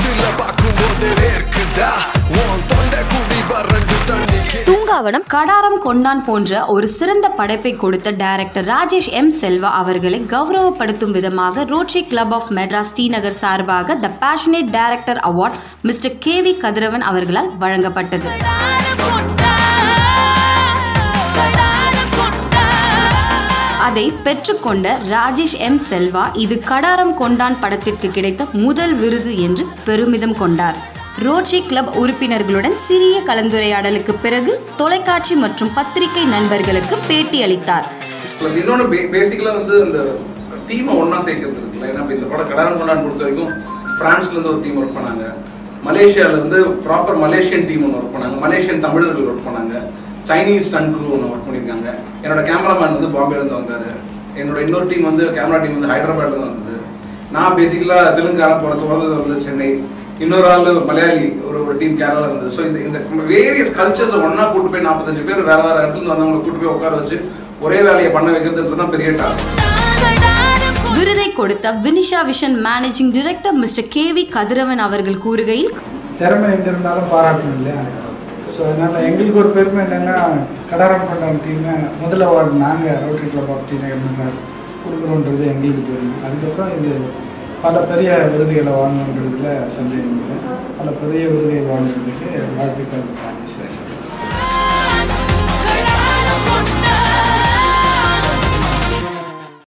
இதுல பார்க்கும்போது வேர்க்குதா உன் தொண்டை குடி வறண்டு தண்ணிக்கு தூங்காவனம் கடாரம் கொண்டான் போன்ற ஒரு சிறந்த படைப்பை கொடுத்த டைரக்டர் ராஜேஷ் எம் செல்வா அவர்களை கௌரவப்படுத்தும் விதமாக Rotary club of Madras Srinagar சார்பாக the passionate director award mister K V Kathiravan அவர்களால் வழங்கப்பட்டது அதை பெற்றுக்கொண்ட ராஜேஷ் எம் செல்வா இது கடாரம் கொண்டான் படத்திற்கு கிடைத்த முதல் விருது என்று பெருமிதம் கொண்டார் ரோட்டரி கிளப் உறுப்பினர்களுடன் சிறிய கலந்துரையாடலுக்கு பிறகு தொலைக்காட்சி மற்றும் பத்திரிகை நண்பர்களுக்கு பேட்டி அளித்தார் ப்ளஸ் இன்னொன்று பே பேசிக்கலாக வந்து அந்த டீமை ஒன்றா சேர்க்கறது இருக்குல்ல ஏன்னா இப்ப இந்த படம் கடாரம் கொண்டான் பொறுத்த வரைக்கும் ஃப்ரான்ஸ்லேருந்து ஒரு டீம் ஒர்க் பண்ணாங்க மலேசியாவிலேருந்து ப்ராப்பர் மலேசியன் டீம் ஒன்று ஒர்க் பண்ணாங்க மலேசியன் தமிழர்கள் ஒர்க் பண்ணாங்க சைனீஸ் ஸ்டன் குரூ ஒன்று ஒர்க் பண்ணியிருக்காங்க என்னோட கேமராமேன் வந்து பாம்பேலேருந்து வந்தார் என்னோட இன்னொரு டீம் வந்து கேமரா டீம் வந்து ஹைதராபாத்லேருந்து வந்தது நான் பேசிக்கலாக தெலுங்கானா போகிறது பிறந்தது வந்து சென்னை இன்னொரு ஆள் மலையாளி ஒரு ஒரு டீம் கேரளா இருந்தது ஸோ இந்த இந்த வேரியஸ் கல்ச்சர்ஸ் ஒன்றா கூட்டு போய் நாற்பத்தஞ்சு பேர் வேற வேற இடத்துல இருந்து வந்தவங்களை கூட்டு போய் உட்கார வச்சு ஒரே வேலையை பண்ண வைக்கிறதுன்றது தான் பெரிய டாஸ்க் விருதை கொடுத்த Vinisha vision managing director mister K V Kathiravan அவர்கள் கூறுகையில் திறமை எங்கே இருந்தாலும் பாராட்டணும் இல்லையா ஸோ அதனால் எங்களுக்கு ஒரு பெருமை என்னென்னா கடாரம் கொண்டான் டீமை முதல் அவார்டு நாங்கள் Rotary club of T Nagar Madras கொடுக்குறோன்றது எங்களுக்கு பெருமை அதுக்கப்புறம் இது பல பெரிய விருதுகளை வாங்கணுன்றதுல சந்தேகம் இல்லை பல பெரிய விருதுகள் வாங்குறதுக்கு வாழ்த்துக்கள்